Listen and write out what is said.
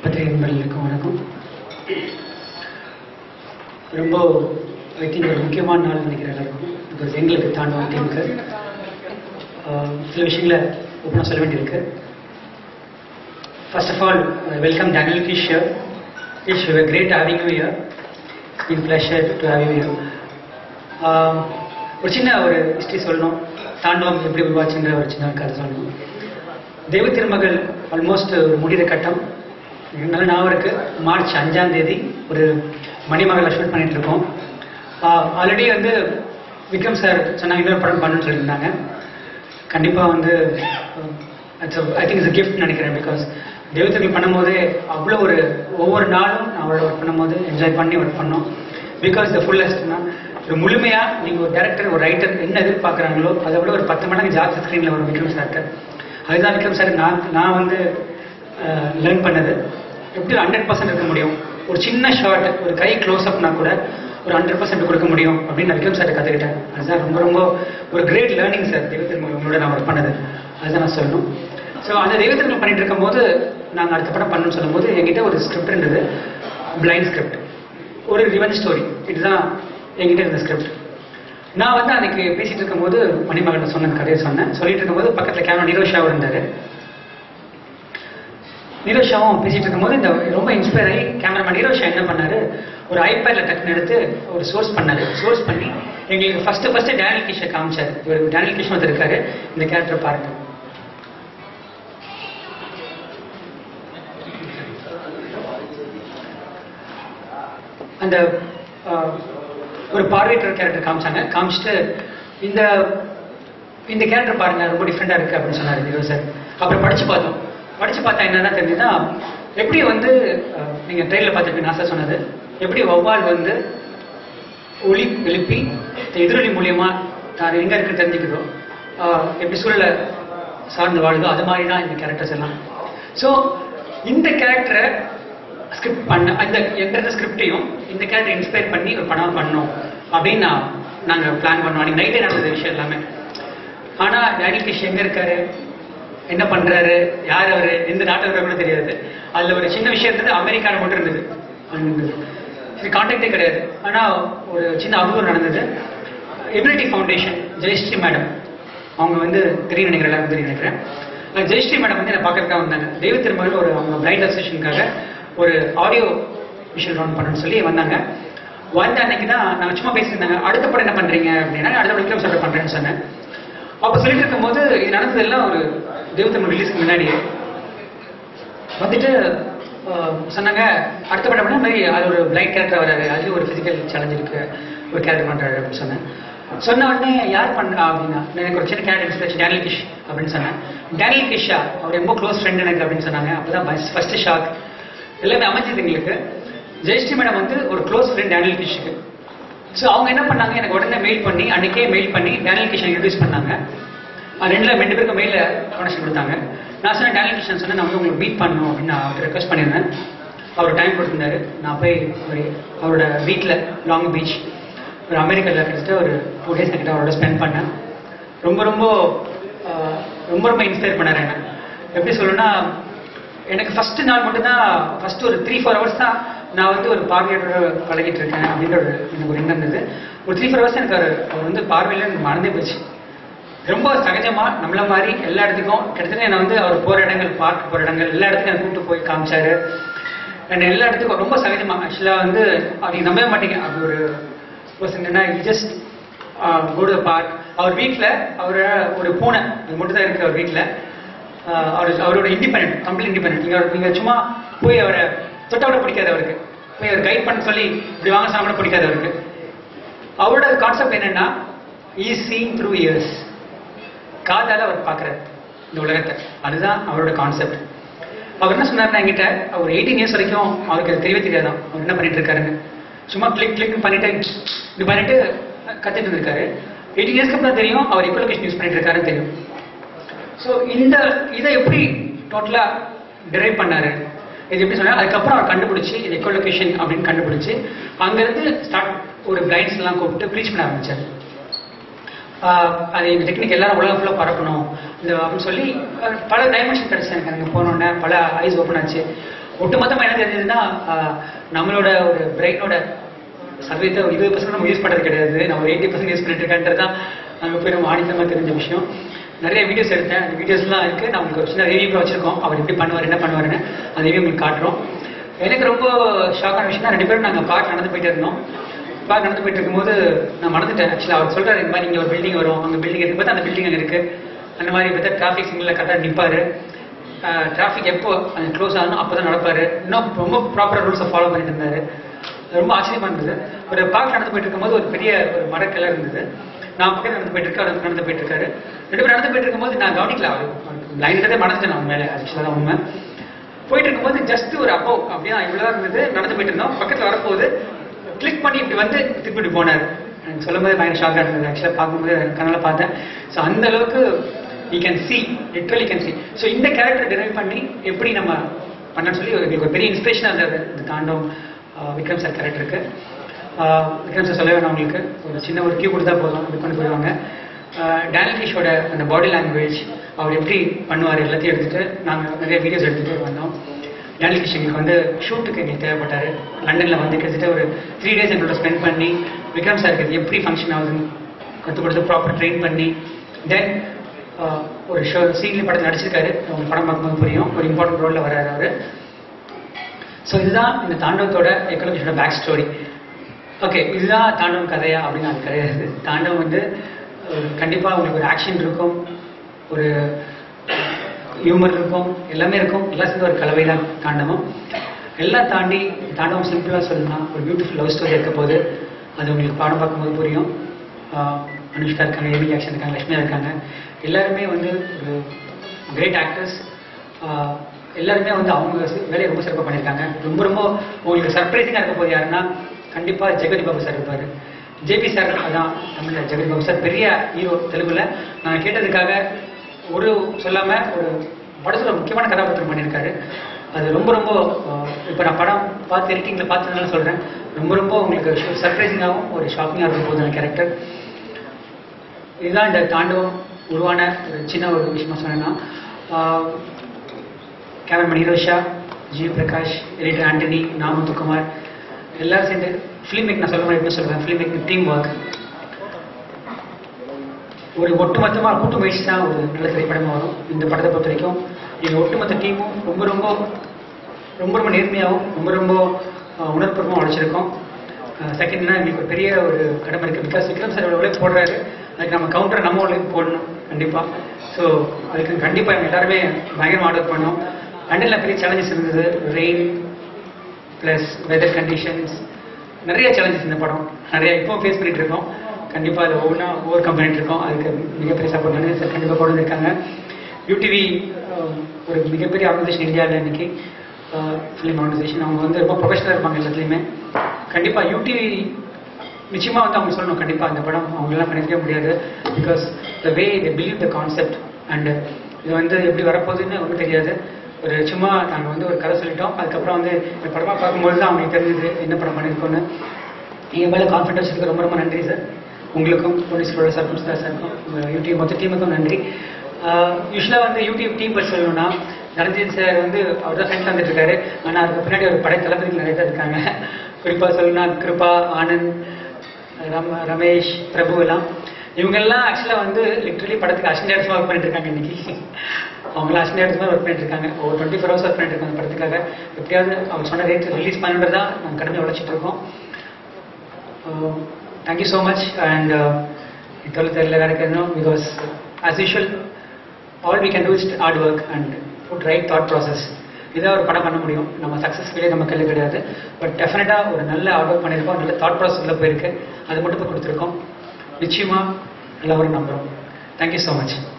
பத்திரிகை நண்பர்களுக்கும் வணக்கம் ரொம்ப ஐ திங்க் ஒரு முக்கியமான நாள் நினைக்கிறேன் எல்லாருக்கும் பிகாஸ் எங்களுக்கு தாண்டவம் டீமுக்கு சில விஷயங்களை ஓப்பனாக சொல்ல வேண்டியிருக்கு first of all welcome Daniel Kish it's great having you here in pleasure to have you here ஒரு சின்ன ஒரு ஹிஸ்ட்ரி சொல்லணும் தாண்டவம் எப்படி உருவாச்சுங்கிற ஒரு சின்ன கதை சொல்லணும் தெய்வ திருமகள் ஆல்மோஸ்ட் ஒரு முடிகிற கட்டம் எனக்கு நல்ல ஞாபகம் இருக்கு மார்ச் அஞ்சாம் தேதி ஒரு மணிமகளை ஷூட் பண்ணிட்டு இருக்கோம் ஆல்ரெடி வந்து விக்ரம் சார் சொன்னாங்க இன்னொரு படம் பண்ணணும்னு சொல்லியிருந்தாங்க கண்டிப்பாக வந்து ஐ திங்க் இட்ஸ் கிஃப்ட் நினைக்கிறேன் பிகாஸ் தெய்வத்திற்கு பண்ணும்போதே அவ்வளோ ஒரு ஒவ்வொரு நாளும் நான் அவளோட ஒர்க் பண்ணும்போது என்ஜாய் பண்ணி ஒர்க் பண்ணோம் பிகாஸ் த ஃபுல்லஸ்ட்னா ஒரு முழுமையாக நீங்கள் ஒரு டேரக்டர் ஒரு ரைட்டர் என்ன எதிர்பார்க்குறாங்களோ அதை விட ஒரு பத்து மடங்கு ஜாஸ்தி ஸ்க்ரீனில் வரும் விக்ரம் சார்க்கு அதுதான் விக்ரம் சார் நான் நான் வந்து லேர்ன் பண்ணது எப்படி ஹண்ட்ரட் பர்சன்ட் இருக்க முடியும் ஒரு சின்ன ஷார்ட் ஒரு கை க்ளோஸ் அப்னா கூட ஒரு ஹண்ட்ரட் பர்சன்ட் கொடுக்க முடியும் அப்படின்னு நான் விக்ரம் சார் கற்றுக்கிட்டேன் அதுதான் ரொம்ப ரொம்ப ஒரு கிரேட் லேர்னிங் சார் தெய்வத்திற்கு உங்களோட நான் ஒர்க் பண்ணது அதுதான் நான் சொல்லணும் ஸோ அந்த தெய்வத்திற்கு பண்ணிட்டு இருக்கும்போது நாங்கள் அடுத்த படம் பண்ணணும்னு சொல்லும்போது என்கிட்ட ஒரு ஸ்கிரிப்ட் இருந்தது பிளைண்ட் ஸ்கிரிப்ட் ஒரு ரிவன் ஸ்டோரி இதுதான் என்கிட்ட இருந்த ஸ்கிரிப்ட் நான் வந்து அன்னைக்கு பேசிட்டு இருக்கும்போது மணிமகன் சொன்ன கதையை சொன்னேன் சொல்லிட்டு இருக்கும்போது பக்கத்தில் கேமரா நிரோஷாவும் இருந்தார் நிரோஷாவும் பேசிட்டு இருக்கும்போது இந்த ரொம்ப இன்ஸ்பயர் ஆகி கேமராமேன் நிரோஷா என்ன பண்ணாரு ஒரு ஐபேட்ல டக்குன்னு எடுத்து ஒரு சோர்ஸ் பண்ணாரு சோர்ஸ் பண்ணி எங்களுக்கு ஃபர்ஸ்ட் ஃபர்ஸ்ட் டேனியல் கிஷை காமிச்சார் இவர் டேனியல் கிஷ் வந்து இருக்காரு இந்த கேரக்டர் பாருங்க அந்த ஒரு பார்வையற்ற கேரக்டர் காமிச்சாங்க காமிச்சிட்டு இந்த இந்த கேரக்டர் பாருங்க ரொம்ப டிஃப்ரெண்டாக இருக்கு அப்படின்னு சொன்னார் ஹீரோ சார் அப்புறம் படிச்சு பார்த்தோம் படிச்சு பார்த்தா என்னன்னா தெரிஞ்சுன்னா எப்படி வந்து நீங்க ட்ரெயினில் பார்த்துருப்பீங்க நாசா சொன்னது எப்படி வௌவால் வந்து ஒளி எழுப்பி எதிரொலி மூலியமா தான் எங்க இருக்குன்னு தெரிஞ்சுக்கிறதோ எப்படி சூழலை சார்ந்து வாழுதோ அது மாதிரி தான் இந்த கேரக்டர்ஸ் எல்லாம் ஸோ இந்த கேரக்டரை ஸ்கிரிப்ட் பண்ண அந்த எந்த ஸ்கிரிப்டையும் இந்த கேரக்டர் இன்ஸ்பயர் பண்ணி ஒரு படம் பண்ணோம் அப்படின்னு நான் நாங்கள் பிளான் பண்ணோம் அன்றைக்கி நைட்டே நடந்த விஷயம் எல்லாமே ஆனால் டேனியல் கிஷ் எங்கே இருக்காரு என்ன பண்ணுறாரு யார் அவர் எந்த நாட்டில் கூட தெரியாது அதில் ஒரு சின்ன விஷயம் இருந்தது அமெரிக்காவில் மட்டும் இருந்தது இது கான்டாக்டே கிடையாது ஆனால் ஒரு சின்ன அவதூறு நடந்தது எபிலிட்டி ஃபவுண்டேஷன் ஜெயஸ்ரீ மேடம் அவங்க வந்து தெரியும் நினைக்கிறேன் எல்லாரும் தெரியும் நினைக்கிறேன் ஜெயஸ்ரீ மேடம் வந்து என்னை பார்க்கறதுக்காக வந்தாங்க தெய்வ திருமகள் ஒரு அவங்க பிளைண்ட் அசோசியேஷனுக்காக ஒரு ஆடியோ விஷுவல் ரவுண்ட் பண்ணணும்னு சொல்லி வந்தாங்க வந்த அன்னைக்கு தான் நாங்கள் சும்மா பேசியிருந்தாங்க அடுத்த படம் என்ன பண்ணுறீங்க அப்படின்னா அடுத்த விக்ரம் சொல்ல பண்ணுறேன்னு சொன்னேன் அப்போ சொல்லிட்டு இருக்கும்போது இது நடந்ததெல்லாம் ஒரு தெய்வத்தமிழ் ரிலீஸ்க்கு முன்னாடியே வந்துட்டு சொன்னாங்க அடுத்த படம் பண்ண மாதிரி அது ஒரு பிளைண்ட் கேரக்டர் வராது அதுலேயும் ஒரு ஃபிசிக்கல் சேலஞ்ச் இருக்கு ஒரு கேரக்டர் பண்ணுறாரு அப்படின்னு சொன்னேன் சொன்ன உடனே யார் பண்ணுறா அப்படின்னா எனக்கு ஒரு சின்ன கேரக்டர் இன்ஸ்பிரேஷன் டேனியல் கிஷ் அப்படின்னு சொன்னேன் டேனியல் கிஷா அவர் ரொம்ப க்ளோஸ் ஃப்ரெண்ட் எனக்கு அப்படின்னு சொன்னாங்க அப்போதான் ஃபர்ஸ்ட் ஷாக் எல்லாமே அமைஞ்சது எங்களுக்கு ஜெயஸ்ரீ மேடம் வந்து ஒரு க்ளோஸ் ஃப்ரெண்ட் டேனியல் கிஷுக்கு ஸோ அவங்க என்ன பண்ணாங்க எனக்கு உடனே மெயில் பண்ணி அன்னைக்கே மெயில் பண்ணி டேனியல் கிஷன் இன்ட்ரடியூஸ் பண்ணாங்க ரெண்டுல ரெண்டு பேருக்கு மெயில கனெக்ஷன் கொடுத்தாங்க நான் சொன்னேன் டேனியல் கிஷன் சொன்னேன் நான் வந்து உங்களுக்கு மீட் பண்ணணும் அப்படின்னு நான் அவர் ரெக்வஸ்ட் பண்ணியிருந்தேன் அவர் டைம் கொடுத்துருந்தாரு நான் போய் ஒரு அவரோட வீட்டில் லாங் பீச் ஒரு அமெரிக்காவில் கிட்டத்தட்ட ஒரு டூ டேஸ் கிட்ட அவரோட ஸ்பெண்ட் பண்ணேன் ரொம்ப ரொம்ப ரொம்ப ரொம்ப இன்ஸ்பயர் பண்ணார் என்ன எப்படி சொல்லணும்னா எனக்கு ஃபர்ஸ்ட் நாள் மட்டும்தான் ஃபர்ஸ்ட் ஒரு த்ரீ ஃபோர் ஹவர்ஸ் தான் நான் வந்து ஒரு பார்வையோட பழகிட்டு இருக்கேன் அப்படின்ற ஒரு எனக்கு ஒரு எண்ணம் இருந்தது ஒரு த்ரீ ஃபோர் ஹவர்ஸ் எனக்கு அவர் அவர் வந்து பார்வையில் எனக்கு மறந்தே போச்சு ரொம்ப சகஜமா நம்மள மாதிரி எல்லா இடத்துக்கும் கிட்டத்தட்ட என்னை வந்து அவர் போற இடங்கள் பார்க் போற இடங்கள் எல்லா இடத்துக்கும் எனக்கு கூப்பிட்டு போய் காமிச்சாரு அண்ட் எல்லா இடத்துக்கும் ரொம்ப சகஜமா ஆக்சுவலா வந்து அவங்க நம்பவே மாட்டீங்க அது ஒரு பர்சன் என்ன ஜஸ்ட் கோடு பார்க் அவர் வீட்டில் அவர் ஒரு பூனை அது மட்டும் தான் இருக்கு அவர் வீட்டில் அவர் அவரோட இண்டிபெண்ட் கம்ப்ளீட் இண்டிபெண்ட் நீங்கள் நீங்கள் சும்மா போய் அவரை தொட்ட விட பிடிக்காது அவருக்கு போய் அவர் கைட் பண்ண சொல்லி இப்படி வாங்க சொன்னா கூட பிடிக்காது அவருக்கு அவரோட கான்செப்ட் என்னன்னா ஈ சீங் த்ரூ இயர்ஸ் காதால அவர் பார்க்குறாரு இந்த உலகத்தை அதுதான் அவரோட கான்செப்ட் அவர் என்ன சொன்னார்னா என்கிட்ட அவர் எயிட்டீன் இயர்ஸ் வரைக்கும் அவருக்கு அது தெரியவே தெரியாதான் அவர் என்ன பண்ணிட்டு இருக்காருன்னு சும்மா கிளிக் கிளிக் பண்ணிட்டு இப்படி பண்ணிட்டு கத்திட்டு இருந்திருக்காரு எயிட்டீன் இயர்ஸ்க்கு அப்புறம் தெரியும் அவர் இக்கோலொகேஷன் யூஸ் பண்ணிட்டு இருக்காருன்னு தெரியும் ஸோ இந்த இதை எப்படி டோட்டலாக டிரைவ் பண்ணாரு இது எப்படி சொன்னா அதுக்கப்புறம் அவர் கண்டுபிடிச்சி இது எக்கோலொகேஷன் அப்படின்னு கண்டுபிடிச்சி அங்கேருந்து ஸ்டார்ட் ஒரு பிளைண்ட்ஸ் எல்லாம் கூப்பிட்டு ப்ளீச் பண்ண ஆரம்பிச்சார் அது இந்த டெக்னிக் எல்லாரும் உலகம் ஃபுல்லாக பரப்பணும் இந்த அப்படின்னு சொல்லி பல டைமென்ஷன் கிடச்சி எனக்கு அங்கே போனோன்னே பல ஐஸ் ஓப்பன் ஆச்சு ஒட்டுமொத்தமாக என்ன தெரிஞ்சதுன்னா ஆஹ், நம்மளோட ஒரு பிரெயினோட சதவீதத்தை ஒரு இருபது பர்சன்ட் நம்ம யூஸ் பண்ணுறது கிடையாது நம்ம எயிட்டி பர்சன்ட் யூஸ் பண்ணிட்டு இருக்கேன்றது தான் நமக்கு போய் நம்ம ஆணித்தமாக தெரிஞ்ச விஷயம் நிறைய வீடியோஸ் எடுத்தேன் அந்த வீடியோஸ்லாம் இருக்குது நான் உங்களுக்கு ஒரு சின்ன ரிவ்யூ வச்சிருக்கோம் அவர் எப்படி பண்ணுவார் என்ன பண்ணுவாருன்னு அந்த ரிவ்யூ உங்களுக்கு காட்டுறோம் எனக்கு ரொம்ப ஷாக்கான விஷயம் ரெண்டு பேரும் நாங்கள் பார்க் நடந்து போயிட்டே இருந்தோம் பார்க் நடந்து போயிட்டு இருக்கும்போது நான் மறந்துட்டேன் ஆக்சுவலாக அவர் சொல்கிறாரு இந்த மாதிரி இங்கே ஒரு பில்டிங் வரும் அங்கே பில்டிங் இருக்கு பார்த்தா அந்த பில்டிங் அங்கே இருக்குது அந்த மாதிரி பார்த்தா டிராஃபிக் சிக்னலில் கரெக்டாக நிற்பார் டிராஃபிக் எப்போ அது க்ளோஸ் ஆகணும் அப்போ தான் நடப்பார் இன்னும் ரொம்ப ப்ராப்பராக ரூல்ஸை ஃபாலோ பண்ணிட்டு இருந்தார் ரொம்ப ஆச்சரியமா இருந்தது ஒரு பார்க் நடந்து போயிட்டு இருக்கும்போது ஒரு பெரிய ஒரு மரக்கிளை இருந்தது நான் பக்கத்தில் நடந்து போயிட்டு இருக்கேன் அவர் நடந்து போயிட்டு இருக்காரு ரெண்டு பேரும் நடந்து போயிட்டு இருக்கும்போது நான் கவனிக்கல அவர் லைன்லதே மறந்துட்டேன் நான் மேலே ஆக்சுவலாக தான் உண்மை போயிட்டு இருக்கும்போது ஜஸ்ட் ஒரு அப்போ அப்படியே இவ்வளோ இருந்தது நடந்து போயிட்டு இருந்தோம் பக்கத்தில் வரப்போகுது கிளிக் பண்ணி இப்படி வந்து திருப்பி இப்படி போனார் எனக்கு சொல்லும்போது பயங்கர ஷாக்காக இருந்தது ஆக்சுவலாக பார்க்கும்போது கண்ணால் பார்த்தேன் ஸோ அந்த அளவுக்கு you can see literally can see so இந்த கேரக்டர் டிரைவ் பண்ணி எப்படி நம்ம பண்ணன்னு சொல்லி ஒரு எங்களுக்கு ஒரு பெரிய இன்ஸ்பிரேஷனாக இருந்தது இந்த தாண்டவம் ஆஹ் விக்ரம் சார் கேரக்டருக்கு விக்ரம் சார் சொல்ல வேணும் உங்களுக்கு ஒரு சின்ன ஒரு கியூ கொடுத்தா போதும் அப்படி கொண்டு போயிடுவாங்க டேனில் கிஷோட அந்த பாடி லாங்குவேஜ் அவர் எப்படி பண்ணுவார் எல்லாத்தையும் எடுத்துட்டு நாங்கள் நிறைய வீடியோஸ் எடுத்துகிட்டு வந்தோம் டேனில் கிஷ் எங்களுக்கு வந்து ஷூட்டுக்கு எங்களுக்கு தேவைப்பட்டார் லண்டனில் வந்து கிட்டத்தட்ட ஒரு த்ரீ டேஸ் எங்களோட ஸ்பெண்ட் பண்ணி விக்ரம் சாருக்கு இது எப்படி ஃபங்க்ஷன் ஆகுதுன்னு கற்றுக் கொடுத்து ப்ராப்பர் ட்ரெயின் பண்ணி தென் ஒரு ஷோ சீன்லி படத்தில் நடிச்சிருக்காரு உங்களுக்கு படம் பார்க்கும்போது புரியும் ஒரு இம்பார்ட்டன்ட் ரோலில் வராரு அவர் ஸோ இதுதான் இந்த தாண்டவத்தோட எக்கலமிஷனோட பேக் ஸ்டோரி ஓகே இதுதான் தாண்டவம் கதையா அப்படின்னு அது கிடையாது தாண்டவம் வந்து கண்டிப்பாக உங்களுக்கு ஒரு ஆக்ஷன் இருக்கும் ஒரு ஹியூமர் இருக்கும் எல்லாமே இருக்கும் எல்லாம் சேர்ந்து ஒரு கலவை தான் தாண்டவம் எல்லாம் தாண்டி தாண்டவம் சிம்பிளாக சொல்லணும்னா ஒரு பியூட்டிஃபுல் லவ் ஸ்டோரி இருக்க போது அது உங்களுக்கு பாடம் பார்க்கும்போது புரியும் ஆஹ் அனுஷ்கா இருக்காங்க ஏமி ஜாக்சன் இருக்காங்க லட்சுமியா இருக்காங்க எல்லாருமே வந்து ஒரு கிரேட் ஆக்டர்ஸ் எல்லாருமே வந்து அவங்க சி- வேலையை ரொம்ப சிறப்பாக பண்ணியிருக்காங்க ரொம்ப ரொம்ப உங்களுக்கு சர்ப்ரைசிங்காக இருக்க போது யாருன்னா கண்டிப்பாக ஜெகதி பாபு சார் இருப்பார் ஜேபி சார் அதான் தமிழில் ஜெகதி பாபு சார் பெரிய ஹீரோ தெலுங்குல நான் கேட்டதுக்காக ஒரு சொல்லாமல் ஒரு படத்தில் ஒரு முக்கியமான கதாபாத்திரம் பண்ணியிருக்காரு அது ரொம்ப ரொம்ப இப்போ நான் படம் பார்த்து எடிட்டிங்கில் பார்த்ததுனால சொல்கிறேன் ரொம்ப ரொம்ப உங்களுக்கு சர்ப்ரைசிங்காகவும் ஒரு ஷாக்கிங்காக இருக்கும் போது அந்த கேரக்டர் இதுதான் இந்த தாண்டவம் உருவான ஒரு சின்ன ஒரு விஷயமா சொன்னேன்னா கேமராமேன் ஹீரோஷா ஜி பிரகாஷ் எடிட்டர் ஆண்டனி நான் முத்துக்குமார் எல்லாரும் சேர்ந்து ஃபிலிம் மேக் நான் சொல்ல மாதிரி எப்படி சொல்லுவேன் ஃபிலிம் மேக் டீம் ஒர்க் ஒரு ஒட்டுமொத்தமாக கூட்டு முயற்சி தான் ஒரு நல்ல திரைப்படமாக வரும் இந்த படத்தை பொறுத்த வரைக்கும் எங்கள் ஒட்டுமொத்த டீமும் ரொம்ப ரொம்ப ரொம்ப ரொம்ப நேர்மையாகவும் ரொம்ப ரொம்ப அஹ், உணர்வுபூர்வமாக உழைச்சிருக்கோம் செகண்ட்னா எங்களுக்கு ஒரு பெரிய ஒரு கடமை இருக்குது பிகாஸ் விக்ரம் சார் எவ்வளோ உழைப்பு போடுறாரு அதுக்கு நம்ம கவுண்டரை நம்ம உழைப்பு போடணும் கண்டிப்பாக ஸோ அதுக்கு கண்டிப்பாக எங்கள் எல்லாருமே பயங்கரமாக ஆர்டர் பண்ணோம் லண்டனில் பெரிய சேலஞ்சஸ் இருந்தது ரெயின் ப்ளஸ் வெதர் கண்டிஷன்ஸ் நிறைய சேலஞ்சஸ் இந்த படம் நிறைய இப்போ ஃபேஸ் பண்ணிட்டு இருக்கோம் கண்டிப்பாக அதை ஒவ்வொன்றா ஓவர் கம் பண்ணிட்டு இருக்கோம் அதுக்கு மிகப்பெரிய சப்போர்ட் பண்ணி சார் கண்டிப்பாக கொண்டு வந்திருக்காங்க யூடிவி ஒரு மிகப்பெரிய ஆர்கனைசேஷன் இந்தியாவில் இன்னைக்கு ஃபிலிம் ஆர்கனைசேஷன் அவங்க வந்து ரொம்ப ப்ரொஃபஷனலாக இருப்பாங்க எல்லாத்துலேயுமே கண்டிப்பாக யூடிவி நிச்சயமாக வந்து அவங்க சொல்லணும் கண்டிப்பாக இந்த படம் அவங்களாம் பண்ணிக்கவே முடியாது because the way they believe the concept and இது வந்து எப்படி வரப்போகுதுன்னு ஒன்றும் தெரியாது ஒரு சும்மா நாங்கள் வந்து ஒரு கதை சொல்லிட்டோம் அதுக்கப்புறம் வந்து இந்த படமாக பார்க்கும்போது தான் அவங்களுக்கு தெரிஞ்சது என்ன படம் பண்ணியிருக்கோன்னு என் மேலே கான்ஃபிடன்ஸ் இருக்கு ரொம்ப ரொம்ப நன்றி சார் உங்களுக்கும் போலீஸோட சர்க்கும் சாருக்கும் உங்கள் யூடியூப் மொத்த டீமுக்கும் நன்றி யூஸ்வலாக வந்து யூடியூப் டீம் பற்றி சொல்லணும்னா தனஞ்சயன் சார் வந்து அவர் தான் ஃப்ரெண்ட் வந்துட்டு இருக்காரு ஆனால் அதுக்கு பின்னாடி ஒரு படை தளபதிகள் நிறைய பேர் இருக்காங்க குறிப்பாக சொல்லணும்னா கிருபா ஆனந்த் ரம் ரமேஷ் பிரபு எல்லாம் இவங்கெல்லாம் ஆக்சுவலாக வந்து லிட்ரலி படத்துக்கு அசிஸ்டன்ட் ஒர்க் பண்ணிட்டு இருக்காங்க இன்னைக்கு அவங்களாம் அசிஸ்டன்ட் ஒர்க் பண்ணிட்டு இருக்காங்க ஒரு டுவெண்ட்டி ஃபோர் ஹவர்ஸ் ஒர்க் பண்ணிட்டு இருக்காங்க படத்துக்காக எப்படியாவது அவங்க சொன்ன ரேட் ரிலீஸ் பண்ணுறது தான் நாங்கள் கடமை உழைச்சிட்டு இருக்கோம் தேங்க்யூ ஸோ மச் அண்ட் இத்தொழில் தெரியல கிடைக்கணும் because as usual all we can do is hard work and put right thought process இதை ஒரு படம் பண்ண முடியும் நம்ம சக்ஸஸ்ஃபுல்லே நம்ம கையில் கிடையாது பட் டெஃபினட்டாக ஒரு நல்ல ஹார்ட் ஒர்க் பண்ணியிருக்கோம் நல்ல தாட் ப்ராசஸ் உள்ள போயிருக்கு அது மட்டும் இப்போ கொடுத்துருக்கோம் நிச்சயமாக எல்லாரும் நம்புகிறோம் தேங்க்யூ ஸோ மச்